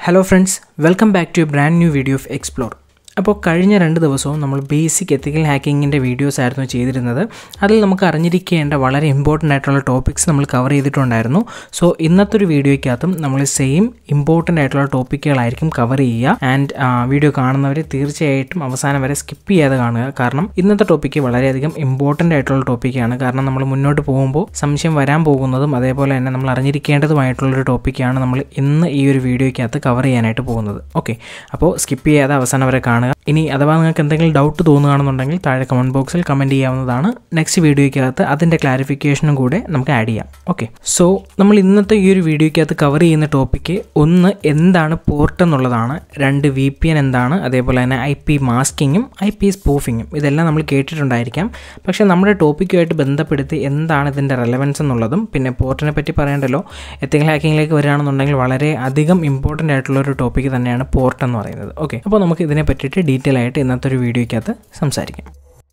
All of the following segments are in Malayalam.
hello friends welcome back to a brand new video of explore അപ്പോൾ കഴിഞ്ഞ രണ്ട് ദിവസവും നമ്മൾ ബേസിക് എത്തിക്കൽ ഹാക്കിങ്ങിൻ്റെ വീഡിയോസ് ആയിരുന്നു ചെയ്തിരുന്നത് അതിൽ നമുക്ക് അറിഞ്ഞിരിക്കേണ്ട വളരെ ഇമ്പോർട്ടൻ്റ് ആയിട്ടുള്ള ടോപ്പിക്സ് നമ്മൾ കവർ ചെയ്തിട്ടുണ്ടായിരുന്നു സോ ഇന്നത്തെ ഒരു വീഡിയോയ്ക്കകത്തും നമ്മൾ സെയിം ഇമ്പോർട്ടൻ്റ് ആയിട്ടുള്ള ടോപ്പിക്കുകളായിരിക്കും കവർ ചെയ്യുക ആൻഡ് വീഡിയോ കാണുന്നവർ തീർച്ചയായിട്ടും അവസാനം വരെ സ്കിപ്പ് ചെയ്യാതെ കാണുക കാരണം ഇന്നത്തെ ടോപ്പിക്ക് വളരെയധികം ഇമ്പോർട്ടൻ്റ് ആയിട്ടുള്ള ടോപ്പിക്കാണ് കാരണം നമ്മൾ മുന്നോട്ട് പോകുമ്പോൾ സംശയം വരാൻ പോകുന്നതും അതേപോലെ തന്നെ നമ്മൾ അറിഞ്ഞിരിക്കേണ്ടതുമായിട്ടുള്ളൊരു ടോപ്പിക്കാണ് നമ്മൾ ഇന്ന് ഈ ഒരു വീഡിയോയ്ക്കകത്ത് കവർ ചെയ്യാനായിട്ട് പോകുന്നത് ഓക്കെ അപ്പോൾ സ്കിപ്പ് ചെയ്യാതെ അവസാനം വരെ കാണുക ഇനി അഥവാ നിങ്ങൾക്ക് എന്തെങ്കിലും ഡൗട്ട് തോന്നുകയാണെന്നുണ്ടെങ്കിൽ താഴെ കമൻറ്റ് ബോക്സിൽ കമൻറ്റ് ചെയ്യാവുന്നതാണ് നെക്സ്റ്റ് വീഡിയോയ്ക്കകത്ത് അതിൻ്റെ ക്ലാരിഫിക്കേഷനും കൂടെ നമുക്ക് ആഡ് ചെയ്യാം ഓക്കെ സോ നമ്മൾ ഇന്നത്തെ ഈ ഒരു വീഡിയോയ്ക്കകത്ത് കവർ ചെയ്യുന്ന ടോപ്പിക്ക് ഒന്ന് എന്താണ് പോർട്ട് എന്നുള്ളതാണ് രണ്ട് വി പി എൻ എന്താണ് അതേപോലെ തന്നെ ഐ പി മാസ്കിങ്ങും ഐ പി സ്പൂഫിങ്ങും ഇതെല്ലാം നമ്മൾ കേട്ടിട്ടുണ്ടായിരിക്കാം പക്ഷേ നമ്മുടെ ടോപ്പിക്കുമായിട്ട് ബന്ധപ്പെടുത്തി എന്താണ് ഇതിൻ്റെ റെലവൻസ് എന്നുള്ളതും പിന്നെ പോർട്ടിനെ പറ്റി പറയേണ്ടല്ലോ എത്തിക്കൽ ഹാക്കിങ്ങിലേക്ക് വരികയാണെന്നുണ്ടെങ്കിൽ വളരെ അധികം ഇമ്പോർട്ടൻ്റ് ആയിട്ടുള്ള ഒരു ടോപ്പിക്ക് തന്നെയാണ് പോർട്ട് എന്ന് പറയുന്നത് ഓക്കെ അപ്പോൾ നമുക്ക് ഇതിനെ പറ്റിയിട്ട് ഡീറ്റെയിൽ ആയിട്ട് ഇന്നത്തെ ഒരു വീഡിയോയ്ക്കകത്ത് സംസാരിക്കാം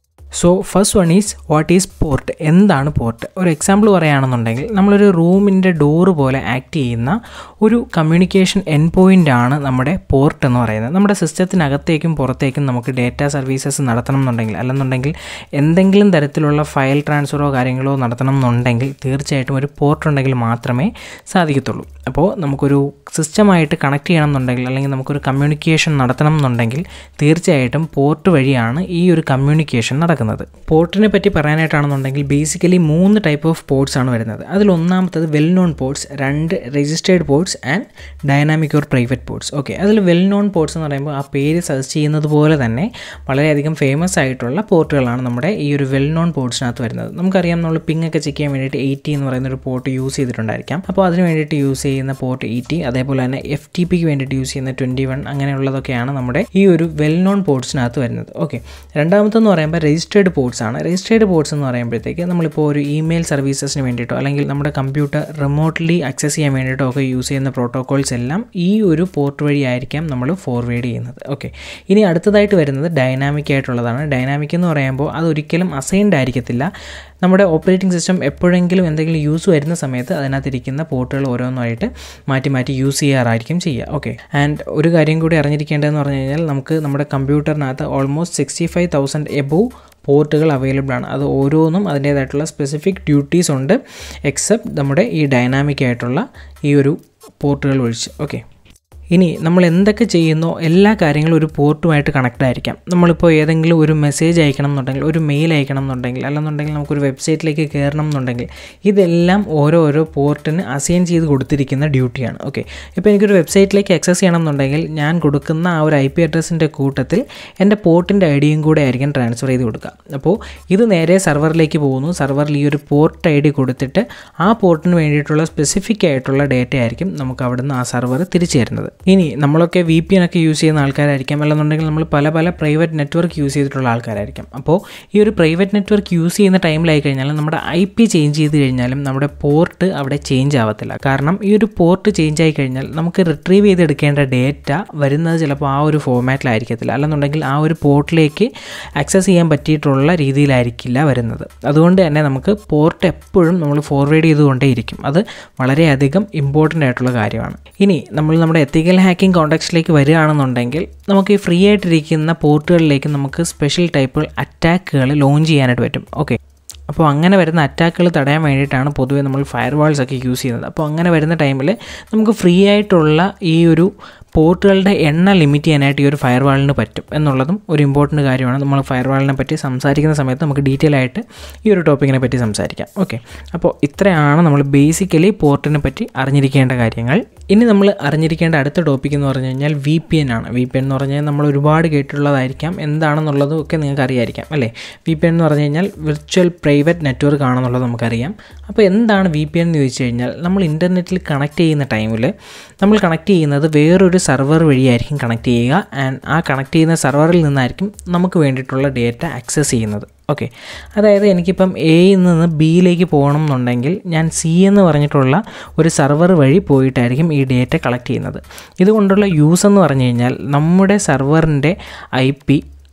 so first one is what is port എന്താണ് പോർട്ട് ഒരു എക്സാമ്പിൾ പറയുകയാണെന്നുണ്ടെങ്കിൽ നമ്മളൊരു റൂമിൻ്റെ ഡോറ് പോലെ ആക്ട് ചെയ്യുന്ന ഒരു കമ്മ്യൂണിക്കേഷൻ എൻ പോയിൻ്റ് ആണ് നമ്മുടെ പോർട്ട് എന്ന് പറയുന്നത് നമ്മുടെ സിസ്റ്റത്തിനകത്തേക്കും പുറത്തേക്കും നമുക്ക് ഡേറ്റ സർവീസസ് നടത്തണം എന്നുണ്ടെങ്കിൽ അല്ലെന്നുണ്ടെങ്കിൽ എന്തെങ്കിലും തരത്തിലുള്ള ഫയൽ ട്രാൻസ്ഫറോ കാര്യങ്ങളോ നടത്തണം എന്നുണ്ടെങ്കിൽ തീർച്ചയായിട്ടും ഒരു പോർട്ട് ഉണ്ടെങ്കിൽ മാത്രമേ സാധിക്കത്തുള്ളൂ അപ്പോൾ നമുക്കൊരു സിസ്റ്റമായിട്ട് കണക്ട് ചെയ്യണം എന്നുണ്ടെങ്കിൽ അല്ലെങ്കിൽ നമുക്കൊരു കമ്മ്യൂണിക്കേഷൻ നടത്തണം എന്നുണ്ടെങ്കിൽ തീർച്ചയായിട്ടും പോർട്ട് വഴിയാണ് ഈ ഒരു കമ്മ്യൂണിക്കേഷൻ നടക്കുന്നത് പോർട്ടിനെ പറ്റി പറയാനായിട്ടാണെന്നുണ്ടെങ്കിൽ ബേസിക്കലി മൂന്ന് ടൈപ്പ് ഓഫ് പോർട്സ് ആണ് വരുന്നത് അതിൽ ഒന്നാമത്തത് വെൽ നോൺ പോർട്സ് രണ്ട് registered ports and dynamic or private ports okay അതിൽ വെൽ നോൺ പോർട്സ് എന്ന് പറയുമ്പോൾ ആ പേര് സജസ്റ്റ് ചെയ്യുന്നത് പോലെ തന്നെ വളരെയധികം ഫേമസ് ആയിട്ടുള്ള പോർട്ടുകളാണ് നമ്മുടെ ഈ ഒരു വെൽ നോൺ പോർട്സിനകത്ത് വരുന്നത് നമുക്കറിയാം നമ്മൾ പിങ് ഒക്കെ ചെക്ക് ചെയ്യാൻ വേണ്ടിയിട്ട് എയ്റ്റി എന്ന് പറയുന്ന ഒരു പോർട്ട് യൂസ് ചെയ്തിട്ടുണ്ടായിരിക്കാം അപ്പോൾ അതിന് വേണ്ടിയിട്ട് യൂസ് ചെയ്യുന്ന പോർട്ട് എയ്റ്റി അതേപോലെ തന്നെ എഫ് ടി പിക്ക് വേണ്ടിയിട്ട് യൂസ് ചെയ്യുന്ന ട്വൻറ്റി വൺ അങ്ങനെയുള്ളതൊക്കെയാണ് നമ്മുടെ ഈ ഒരു വെൽ നോൺ പോർട്സിനകത്ത് വരുന്നത് ഓക്കെ രണ്ടാമത്തെന്ന് പറയുമ്പോൾ രജിസ്റ്റേർഡ് പോർട്സ് ആണ് രജിസ്റ്റേർഡ് പോർട്സ് എന്ന് പറയുമ്പോഴത്തേക്ക് നമ്മളിപ്പോൾ ഒരു ഇമെയിൽ സർവീസസിന് വേണ്ടിയിട്ടോ അല്ലെങ്കിൽ നമ്മുടെ കമ്പ്യൂട്ടർ റിമോട്ട്ലി ആക്സസ് ചെയ്യാൻ വേണ്ടിയിട്ടോ ഒക്കെ യൂസ് ചെയ്യുന്ന പ്രോട്ടോകോൾസ് എല്ലാം ഈ ഒരു പോർട്ട് വഴിയായിരിക്കാം നമ്മൾ ഫോർവേഡ് ചെയ്യുന്നത് ഓക്കെ ഇനി അടുത്തതായിട്ട് വരുന്നത് ഡൈനാമിക് ആയിട്ടുള്ളതാണ് ഡൈനാമിക് എന്ന് പറയുമ്പോൾ അത് ഒരിക്കലും അസൈൻഡ് ആയിരിക്കത്തില്ല നമ്മുടെ ഓപ്പറേറ്റിംഗ് സിസ്റ്റം എപ്പോഴെങ്കിലും എന്തെങ്കിലും യൂസ് വരുന്ന സമയത്ത് അതിനകത്തിരിക്കുന്ന പോർട്ടുകൾ ഓരോന്നായിട്ട് മാറ്റി മാറ്റി യൂസ് ചെയ്യാറായിരിക്കും ചെയ്യുക ഓക്കെ ആൻഡ് ഒരു കാര്യം കൂടി അറിഞ്ഞിരിക്കേണ്ടതെന്ന് പറഞ്ഞു കഴിഞ്ഞാൽ നമുക്ക് നമ്മുടെ കമ്പ്യൂട്ടറിനകത്ത് almost sixty five thousand above പോർട്ടുകൾ അവൈലബിൾ ആണ് അത് ഓരോന്നും അതിൻ്റേതായിട്ടുള്ള സ്പെസിഫിക് ഡ്യൂട്ടീസ് ഉണ്ട് എക്സെപ്റ്റ് നമ്മുടെ ഈ ഡൈനാമിക് ആയിട്ടുള്ള ഈ ഒരു പോർട്ടുകൾ ഒഴിച്ച് ഓക്കെ ഇനി നമ്മൾ എന്തൊക്കെ ചെയ്യുന്നോ എല്ലാ കാര്യങ്ങളും ഒരു പോർട്ടുമായിട്ട് കണക്ട് ആയിരിക്കാം നമ്മളിപ്പോൾ ഏതെങ്കിലും ഒരു മെസ്സേജ് അയക്കണം എന്നുണ്ടെങ്കിൽ ഒരു മെയിൽ അയക്കണം എന്നുണ്ടെങ്കിൽ അല്ലെന്നുണ്ടെങ്കിൽ നമുക്കൊരു വെബ്സൈറ്റിലേക്ക് കയറണം എന്നുണ്ടെങ്കിൽ ഇതെല്ലാം ഓരോരോ പോർട്ടിന് അസൈൻ ചെയ്ത് കൊടുത്തിരിക്കുന്ന ഡ്യൂട്ടിയാണ് ഓക്കെ ഇപ്പോൾ എനിക്കൊരു വെബ്സൈറ്റിലേക്ക് ആക്സസ് ചെയ്യണം എന്നുണ്ടെങ്കിൽ ഞാൻ കൊടുക്കുന്ന ആ ഒരു ഐ പി അഡ്രസ്സിൻ്റെ കൂട്ടത്തിൽ എൻ്റെ പോർട്ടിൻ്റെ ഐ ഡിയും കൂടെ ആയിരിക്കും ട്രാൻസ്ഫർ ചെയ്ത് കൊടുക്കുക അപ്പോൾ ഇത് നേരെ സെർവറിലേക്ക് പോകുന്നു സെർവറിൽ ഈ ഒരു പോർട്ട് ഐ ഡി കൊടുത്തിട്ട് ആ പോർട്ടിന് വേണ്ടിയിട്ടുള്ള സ്പെസിഫിക് ആയിട്ടുള്ള ഡേറ്റ ആയിരിക്കും നമുക്ക് അവിടുന്ന് ആ സെർവർ തിരിച്ചു തരുന്നത് ഇനി നമ്മളൊക്കെ വി പി എൻ ഒക്കെ യൂസ് ചെയ്യുന്ന ആൾക്കാരായിരിക്കാം അല്ലെന്നുണ്ടെങ്കിൽ നമ്മൾ പല പല പ്രൈവറ്റ് നെറ്റ്വർക്ക് യൂസ് ചെയ്തിട്ടുള്ള ആൾക്കാരായിരിക്കാം അപ്പോൾ ഈ ഒരു പ്രൈവറ്റ് നെറ്റ്വർക്ക് യൂസ് ചെയ്യുന്ന ടൈമിലായി കഴിഞ്ഞാൽ നമ്മുടെ ഐ പി ചേഞ്ച് ചെയ്ത് കഴിഞ്ഞാലും നമ്മുടെ പോർട്ട് അവിടെ ചേഞ്ച് ആവത്തില്ല കാരണം ഈ ഒരു പോർട്ട് ചേഞ്ച് ആയി കഴിഞ്ഞാൽ നമുക്ക് റിട്രീവ് ചെയ്തെടുക്കേണ്ട ഡേറ്റ വരുന്നത് ചിലപ്പോൾ ആ ഒരു ഫോമാറ്റിലായിരിക്കത്തില്ല അല്ലെന്നുണ്ടെങ്കിൽ ആ ഒരു പോർട്ടിലേക്ക് ആക്സസ് ചെയ്യാൻ പറ്റിയിട്ടുള്ള രീതിയിലായിരിക്കില്ല വരുന്നത് അതുകൊണ്ട് തന്നെ നമുക്ക് പോർട്ട് എപ്പോഴും നമ്മൾ ഫോർവേഡ് ചെയ്തുകൊണ്ടേയിരിക്കും അത് വളരെയധികം ഇമ്പോർട്ടൻ്റ് ആയിട്ടുള്ള കാര്യമാണ് ഇനി നമ്മൾ നമ്മുടെ എത്തിക്കൽ ഹാക്കിംഗ് കോണ്ടാക്ട്സിലേക്ക് വരികയാണെന്നുണ്ടെങ്കിൽ നമുക്ക് ഈ ഫ്രീ ആയിട്ടിരിക്കുന്ന പോർട്ടുകളിലേക്ക് നമുക്ക് സ്പെഷ്യൽ ടൈപ്പ് അറ്റാക്കുകൾ ലോഞ്ച് ചെയ്യാനായിട്ട് പറ്റും ഓക്കെ അപ്പോൾ അങ്ങനെ വരുന്ന അറ്റാക്കുകൾ തടയാൻ വേണ്ടിയിട്ടാണ് പൊതുവേ നമ്മൾ ഫയർ വാൾസ് ഒക്കെ യൂസ് ചെയ്യുന്നത് അപ്പോൾ അങ്ങനെ വരുന്ന ടൈമിൽ നമുക്ക് ഫ്രീ ആയിട്ടുള്ള ഈ ഒരു പോർട്ടുകളുടെ എണ്ണ ലിമിറ്റ് ചെയ്യാനായിട്ട് ഈ ഒരു ഫയർ വാളിന് പറ്റും എന്നുള്ളതും ഒരു ഇമ്പോർട്ടൻറ്റ് കാര്യമാണ് നമ്മൾ ഫയർ വാളിനെ പറ്റി സംസാരിക്കുന്ന സമയത്ത് നമുക്ക് ഡീറ്റെയിൽ ആയിട്ട് ഈ ഒരു ടോപ്പിക്കിനെ പറ്റി സംസാരിക്കാം ഓക്കെ അപ്പോൾ ഇത്രയാണ് നമ്മൾ ബേസിക്കലി പോർട്ടിനെ പറ്റി അറിഞ്ഞിരിക്കേണ്ട കാര്യങ്ങൾ ഇനി നമ്മൾ അറിഞ്ഞിരിക്കേണ്ട അടുത്ത ടോപ്പിക് എന്ന് പറഞ്ഞു കഴിഞ്ഞാൽ വി പി എൻ ആണ് വി പി എൻ എന്ന് പറഞ്ഞാൽ നമ്മൾ ഒരുപാട് കേട്ടിട്ടുള്ളതായിരിക്കാം എന്താണെന്നുള്ളതും ഒക്കെ നിങ്ങൾക്ക് അറിയായിരിക്കാം അല്ലേ വി പി എൻ എന്ന് പറഞ്ഞു കഴിഞ്ഞാൽ വിർച്വൽ പ്രൈവറ്റ് നെറ്റ്വർക്ക് ആണെന്നുള്ളത് നമുക്കറിയാം അപ്പോൾ എന്താണ് വി പി എൻ എന്ന് ചോദിച്ചു കഴിഞ്ഞാൽ നമ്മൾ ഇൻ്റർനെറ്റിൽ കണക്ട് ചെയ്യുന്ന ടൈമിൽ നമ്മൾ കണക്ട് ചെയ്യുന്നത് വേറൊരു സെർവർ വഴിയായിരിക്കും കണക്ട് ചെയ്യുക ആൻഡ് ആ കണക്ട് ചെയ്യുന്ന സെർവറിൽ നിന്നായിരിക്കും നമുക്ക് വേണ്ടിയിട്ടുള്ള ഡേറ്റ ആക്സസ് ചെയ്യുന്നത് ഓക്കെ അതായത് എനിക്കിപ്പം എയിൽ നിന്ന് ബിയിലേക്ക് പോകണം എന്നുണ്ടെങ്കിൽ ഞാൻ സി എന്ന് പറഞ്ഞിട്ടുള്ള ഒരു സെർവർ വഴി പോയിട്ടായിരിക്കും ഈ ഡേറ്റ കളക്ട് ചെയ്യുന്നത് ഇതുകൊണ്ടുള്ള യൂസ് എന്ന് പറഞ്ഞു കഴിഞ്ഞാൽ നമ്മുടെ സെർവറിൻ്റെ ഐ പി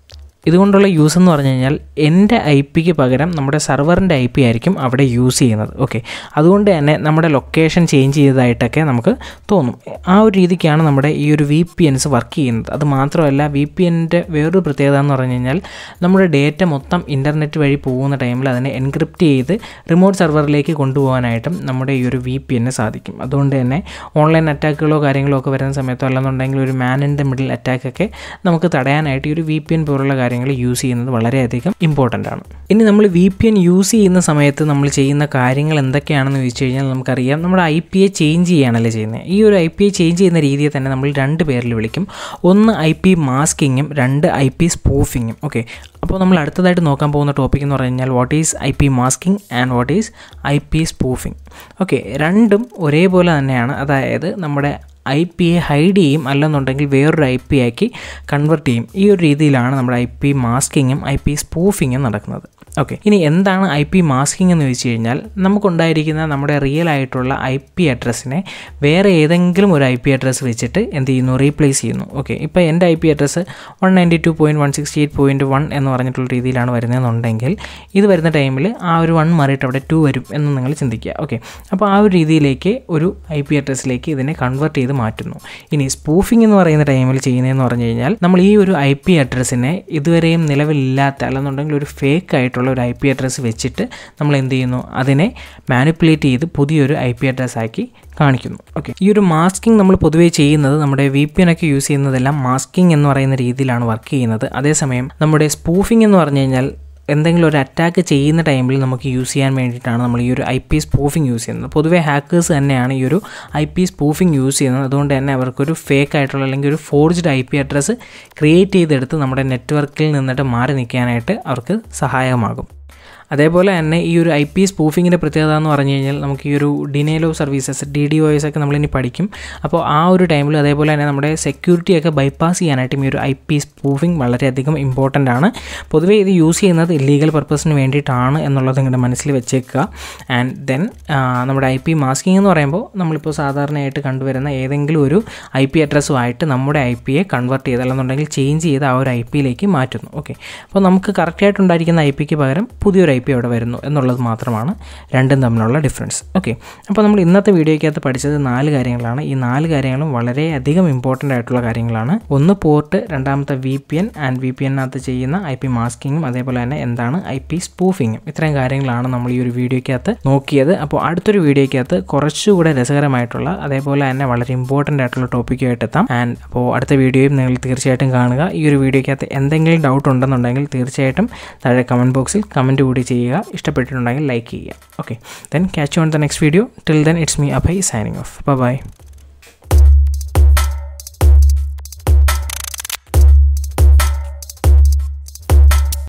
ഇതുകൊണ്ടുള്ള യൂസ് എന്ന് പറഞ്ഞു കഴിഞ്ഞാൽ എൻ്റെ ഐ പിക്ക് പകരം നമ്മുടെ സെർവറിൻ്റെ ഐ പി ആയിരിക്കും അവിടെ യൂസ് ചെയ്യുന്നത് ഓക്കെ അതുകൊണ്ട് തന്നെ നമ്മുടെ ലൊക്കേഷൻ ചേഞ്ച് ചെയ്തതായിട്ടൊക്കെ നമുക്ക് തോന്നും ആ ഒരു രീതിക്കാണ് നമ്മുടെ ഈ ഒരു വി പി എൻസ് വർക്ക് ചെയ്യുന്നത് അത് മാത്രമല്ല വി പി എൻ്റെ വേറൊരു പ്രത്യേകത എന്ന് പറഞ്ഞു കഴിഞ്ഞാൽ നമ്മുടെ ഡേറ്റ മൊത്തം ഇൻ്റർനെറ്റ് വഴി പോകുന്ന ടൈമിൽ അതിനെ എൻക്രിപ്റ്റ് ചെയ്ത് റിമോട്ട് സെർവറിലേക്ക് കൊണ്ടുപോകാനായിട്ടും നമ്മുടെ ഈ ഒരു വി പി എന്നെ സാധിക്കും അതുകൊണ്ട് തന്നെ ഓൺലൈൻ അറ്റാക്കുകളോ കാര്യങ്ങളോ ഒക്കെ വരുന്ന സമയത്തോ അല്ലെന്നുണ്ടെങ്കിൽ ഒരു മാൻ ഇൻ ദ മിഡിൽ അറ്റാക്കൊക്കെ നമുക്ക് തടയാനായിട്ട് ഈ ഒരു വി പി എൻ പോലുള്ള കാര്യങ്ങൾ യൂസ് ചെയ്യുന്നത് വളരെയധികം ഇമ്പോർട്ടൻ്റ് ആണ് ഇനി നമ്മൾ വി പി എൻ യൂസ് ചെയ്യുന്ന സമയത്ത് നമ്മൾ ചെയ്യുന്ന കാര്യങ്ങൾ എന്തൊക്കെയാണെന്ന് ചോദിച്ചു കഴിഞ്ഞാൽ നമുക്കറിയാം നമ്മുടെ ഐ പി എ ചേഞ്ച് ചെയ്യാണല്ലേ ചെയ്യുന്നത് ഈ ഒരു ഐ പി എ ചേഞ്ച് ചെയ്യുന്ന രീതിയെ തന്നെ നമ്മൾ രണ്ട് പേരിൽ വിളിക്കും ഒന്ന് ഐ പി മാസ്കിങ്ങും രണ്ട് ഐ പി സ്പൂഫിങ്ങും ഓക്കെ അപ്പോൾ നമ്മൾ അടുത്തതായിട്ട് നോക്കാൻ പോകുന്ന ടോപ്പിക് എന്ന് പറഞ്ഞു കഴിഞ്ഞാൽ what is I P masking and what is I P spoofing okay രണ്ടും ഒരേപോലെ തന്നെയാണ് അതായത് നമ്മുടെ ഐ പി എ ഹൈഡ് ചെയ്യും അല്ലെന്നുണ്ടെങ്കിൽ വേറൊരു ഐ പി ആക്കി കൺവെർട്ട് ചെയ്യും ഈ ഒരു രീതിയിലാണ് നമ്മുടെ ഐ പി മാസ്കിങ്ങും ഐ പി സ്പൂഫിങ്ങും നടക്കുന്നത് ഓക്കെ ഇനി എന്താണ് ഐ പി മാസ്കിംഗ് എന്ന് ചോദിച്ചു കഴിഞ്ഞാൽ നമുക്കുണ്ടായിരിക്കുന്ന നമ്മുടെ റിയൽ ആയിട്ടുള്ള ഐ പി അഡ്രസ്സിനെ വേറെ ഏതെങ്കിലും ഒരു ഐ പി അഡ്രസ്സ് വെച്ചിട്ട് എന്ത് ചെയ്യുന്നു റീപ്ലേസ് ചെയ്യുന്നു ഓക്കെ ഇപ്പോൾ എൻ്റെ I P address one ninety two point one sixty eight point one എന്ന് പറഞ്ഞിട്ടുള്ള രീതിയിലാണ് വരുന്നതെന്നുണ്ടെങ്കിൽ ഇത് വരുന്ന ടൈമിൽ ആ ഒരു വൺ മാറിയിട്ട് അവിടെ ടു വരും എന്ന് നിങ്ങൾ ചിന്തിക്കുക ഓക്കെ അപ്പോൾ ആ ഒരു രീതിയിലേക്ക് ഒരു ഐ പി അഡ്രസ്സിലേക്ക് ഇതിനെ കൺവേർട്ട് ചെയ്ത് മാറ്റുന്നു ഇനി സ്പൂഫിംഗ് എന്ന് പറയുന്ന ടൈമിൽ ചെയ്യുന്നതെന്ന് പറഞ്ഞു കഴിഞ്ഞാൽ നമ്മൾ ഈ ഒരു ഐ പി അഡ്രസ്സിനെ ഇതുവരെയും നിലവിലില്ലാത്ത അല്ലെന്നുണ്ടെങ്കിൽ ഒരു ഫേക്ക് ആയിട്ടുള്ള ഒരു ഐ പി അഡ്രസ്സ് വെച്ചിട്ട് നമ്മൾ എന്ത് ചെയ്യുന്നു അതിനെ മാനിപ്പുലേറ്റ് ചെയ്ത് പുതിയൊരു ഐ പി അഡ്രസ്സ് ആക്കി കാണിക്കുന്നു ഓക്കെ ഈ ഒരു മാസ്കിംഗ് നമ്മൾ പൊതുവേ ചെയ്യുന്നത് നമ്മുടെ വി പി എൻ ഒക്കെ യൂസ് ചെയ്യുന്നതെല്ലാം മാസ്കിംഗ് എന്ന് പറയുന്ന രീതിയിലാണ് വർക്ക് ചെയ്യുന്നത് അതേസമയം നമ്മുടെ സ്പൂഫിംഗ് എന്ന് പറഞ്ഞു കഴിഞ്ഞാൽ എന്തെങ്കിലും ഒരു അറ്റാക്ക് ചെയ്യുന്ന ടൈമിൽ നമുക്ക് യൂസ് ചെയ്യാൻ വേണ്ടിയിട്ടാണ് നമ്മൾ ഈ ഒരു ഐ പി സ്പൂഫിംഗ് യൂസ് ചെയ്യുന്നത് പൊതുവേ ഹാക്കേഴ്സ് തന്നെയാണ് ഈ ഒരു ഐ പി സ്പൂഫിംഗ് യൂസ് ചെയ്യുന്നത് അതുകൊണ്ട് തന്നെ അവർക്കൊരു ഫേക്ക് ആയിട്ടുള്ള അല്ലെങ്കിൽ ഒരു forged I P address create ചെയ്തെടുത്ത് നമ്മുടെ നെറ്റ്വർക്കിൽ നിന്നിട്ട് മാറി നിൽക്കാനായിട്ട് അവർക്ക് സഹായകമാകും അതേപോലെ തന്നെ ഈ ഒരു ഐ പി സ്പൂഫിങ്ങിൻ്റെ പ്രത്യേകത എന്ന് പറഞ്ഞു കഴിഞ്ഞാൽ നമുക്ക് ഈ ഒരു denial of services D D O S ഒക്കെ നമ്മളിനി പഠിക്കും അപ്പോൾ ആ ഒരു ടൈമിൽ അതേപോലെ തന്നെ നമ്മുടെ സെക്യൂരിറ്റിയൊക്കെ ബൈപ്പാസ് ചെയ്യാനായിട്ടും ഈ ഒരു ഐ പി സ്പൂഫിംഗ് വളരെയധികം ഇമ്പോർട്ടൻ്റ് ആണ് പൊതുവേ ഇത് യൂസ് ചെയ്യുന്നത് ഇല്ലീഗൽ പർപ്പസിന് വേണ്ടിയിട്ടാണ് എന്നുള്ളത് നിങ്ങളുടെ മനസ്സിൽ വെച്ചേക്കുക ആൻഡ് ദെൻ നമ്മുടെ ഐ പി മാസ്കിംഗ് എന്ന് പറയുമ്പോൾ നമ്മളിപ്പോൾ സാധാരണയായിട്ട് കണ്ടുവരുന്ന ഏതെങ്കിലും ഒരു ഐ പി അഡ്രസ്സുമായിട്ട് നമ്മുടെ ഐ പിയെ കൺവേർട്ട് ചെയ്ത് അല്ലെന്നുണ്ടെങ്കിൽ ചേഞ്ച് ചെയ്ത് ആ ഒരു ഐ പിയിലേക്ക് മാറ്റുന്നു ഓക്കെ അപ്പോൾ നമുക്ക് കറക്റ്റായിട്ടുണ്ടായിരിക്കുന്ന ഐ പിക്ക് പകരം പുതിയൊരു ഐ പി അവിടെ വരുന്നു എന്നുള്ളത് മാത്രമാണ് രണ്ടും തമ്മിലുള്ള ഡിഫറൻസ് ഓക്കെ അപ്പോൾ നമ്മൾ ഇന്നത്തെ വീഡിയോയ്ക്കകത്ത് പഠിച്ചത് നാല് കാര്യങ്ങളാണ് ഈ നാല് കാര്യങ്ങളും വളരെയധികം ഇമ്പോർട്ടൻ്റ് ആയിട്ടുള്ള കാര്യങ്ങളാണ് ഒന്ന് പോർട്ട് രണ്ടാമത്തെ V P N and V P എന്നിനകത്ത് ചെയ്യുന്ന ഐ പി മാസ്കിങ്ങും അതേപോലെ തന്നെ എന്താണ് ഐ പി സ്പൂഫിങ്ങും ഇത്രയും കാര്യങ്ങളാണ് നമ്മൾ ഈ ഒരു വീഡിയോയ്ക്കകത്ത് നോക്കിയത് അപ്പോൾ അടുത്തൊരു വീഡിയോയ്ക്കകത്ത് കുറച്ചുകൂടെ രസകരമായിട്ടുള്ള അതേപോലെ തന്നെ വളരെ ഇമ്പോർട്ടൻ്റ് ആയിട്ടുള്ള ടോപ്പിക്കുമായിട്ട് എത്താം ആൻഡ് അപ്പോൾ അടുത്ത വീഡിയോയും നിങ്ങൾ തീർച്ചയായിട്ടും കാണുക ഈ ഒരു വീഡിയോയ്ക്കകത്ത് എന്തെങ്കിലും ഡൗട്ട് ഉണ്ടെന്നുണ്ടെങ്കിൽ തീർച്ചയായിട്ടും താഴെ കമൻറ്റ് ബോക്സിൽ കമൻറ്റ് കൂടി ചെയ്യുക ഇഷ്ടപ്പെട്ടിട്ടുണ്ടെങ്കിൽ ലൈക്ക് ചെയ്യുക okay then catch on the next video till then it's me Abhay signing off by